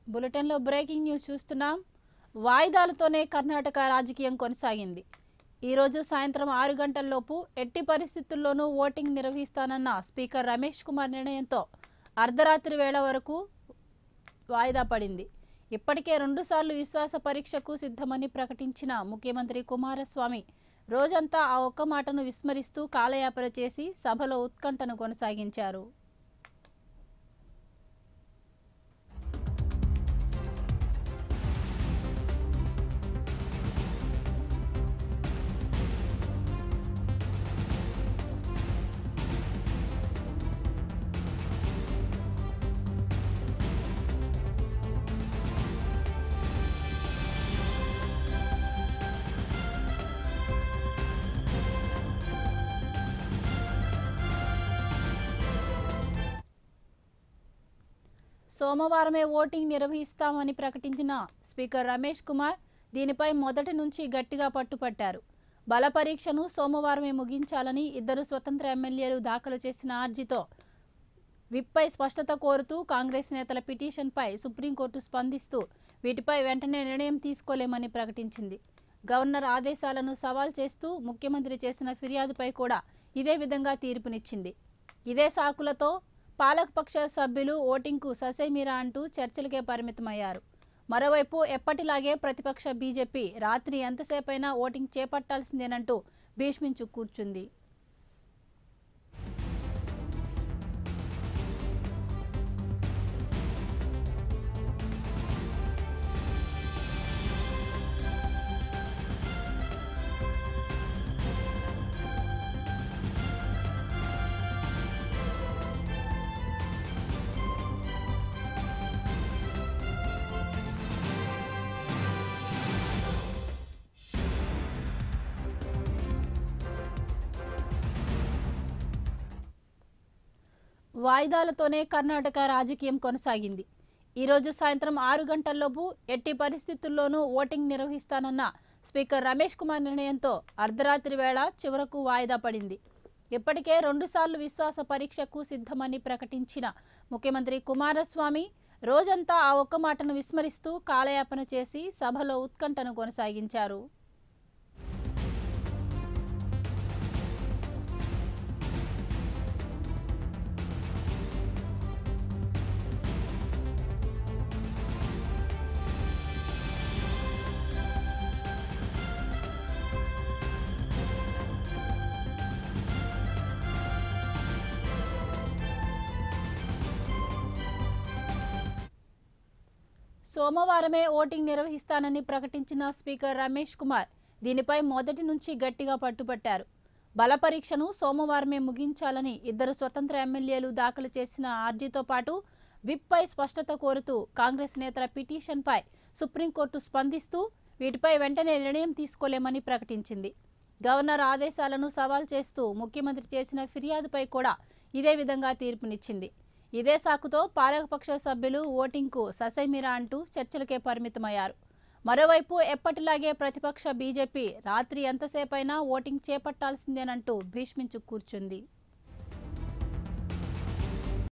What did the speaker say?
బులెటిన్లో breaking news చూస్తున్నాం వాయిదాలతోనే కర్ణాటక రాజకీయం కొనసాగింది ఈరోజు సాయంత్రం ఆరు గంటల్లోపు ఎట్టి పరిస్థితుల్లోనూ ఓటింగ్ నిర్వహిస్తానన్న స్పీకర్ రమేష్ కుమార్ నిర్ణయంతో అర్ధరాత్రి వేళ వరకు వాయిదా పడింది ఇప్పటికే రెండుసార్లు విశ్వాస పరీక్షకు సిద్ధమని ప్రకటించిన ముఖ్యమంత్రి కుమారస్వామి రోజంతా ఆ ఒక్క మాటను విస్మరిస్తూ కాలయాపన చేసి సభలో ఉత్కంఠను కొనసాగించారు సోమవారమే ఓటింగ్ నిర్వహిస్తామని ప్రకటించిన స్పీకర్ రమేష్ కుమార్ దీనిపై మొదటి నుంచి గట్టిగా పట్టుపట్టారు బల పరీక్షను సోమవారమే ముగించాలని ఇద్దరు స్వతంత్ర ఎమ్మెల్యేలు దాఖలు చేసిన ఆర్జీతో విప్పై స్పష్టత కోరుతూ కాంగ్రెస్ నేతల పిటిషన్పై సుప్రీంకోర్టు స్పందిస్తూ వీటిపై వెంటనే నిర్ణయం తీసుకోలేమని ప్రకటించింది గవర్నర్ ఆదేశాలను సవాల్ చేస్తూ ముఖ్యమంత్రి చేసిన ఫిర్యాదుపై కూడా ఇదే విధంగా తీర్పునిచ్చింది ఇదే సాకులతో పాలకపక్ష సభ్యులు ఓటింగ్కు ససేమిరా అంటూ చర్చలకే పరిమితమయ్యారు మరోవైపు ఎప్పటిలాగే ప్రతిపక్ష బీజేపీ రాత్రి ఎంతసేపైనా ఓటింగ్ చేపట్టాల్సిందేనంటూ భీష్మించు కూర్చుంది వాయిదాలతోనే కర్ణాటక రాజకీయం కొనసాగింది ఈరోజు సాయంత్రం ఆరు గంటల్లోపు ఎట్టి పరిస్థితుల్లోనూ ఓటింగ్ నిర్వహిస్తానన్న స్పీకర్ రమేష్ కుమార్ నిర్ణయంతో అర్ధరాత్రి వేళ చివరకు వాయిదా పడింది ఇప్పటికే రెండుసార్లు విశ్వాస పరీక్షకు సిద్ధమని ప్రకటించిన ముఖ్యమంత్రి కుమారస్వామి రోజంతా ఆ ఒక్క మాటను విస్మరిస్తూ కాలయాపన చేసి సభలో ఉత్కంఠను కొనసాగించారు సోమవారమే ఓటింగ్ నిర్వహిస్తానని ప్రకటించిన స్పీకర్ రమేష్ కుమార్ దీనిపై మొదటి నుంచి గట్టిగా పట్టుపట్టారు బల పరీక్షను సోమవారమే ముగించాలని ఇద్దరు స్వతంత్ర ఎమ్మెల్యేలు దాఖలు చేసిన ఆర్జీతో పాటు విప్పై స్పష్టత కోరుతూ కాంగ్రెస్ నేతల పిటిషన్పై సుప్రీంకోర్టు స్పందిస్తూ వీటిపై వెంటనే నిర్ణయం తీసుకోలేమని ప్రకటించింది గవర్నర్ ఆదేశాలను సవాల్ చేస్తూ ముఖ్యమంత్రి చేసిన ఫిర్యాదుపై కూడా ఇదే విధంగా తీర్పునిచ్చింది ఇదే సాకుతో పాలకపక్ష సభ్యులు ఓటింగ్కు ససైమిరా అంటూ చర్చలకే పరిమితమయ్యారు మరోవైపు ఎప్పటిలాగే ప్రతిపక్ష బీజేపీ రాత్రి ఎంతసేపైనా ఓటింగ్ చేపట్టాల్సిందేనంటూ భీష్మించు కూర్చుంది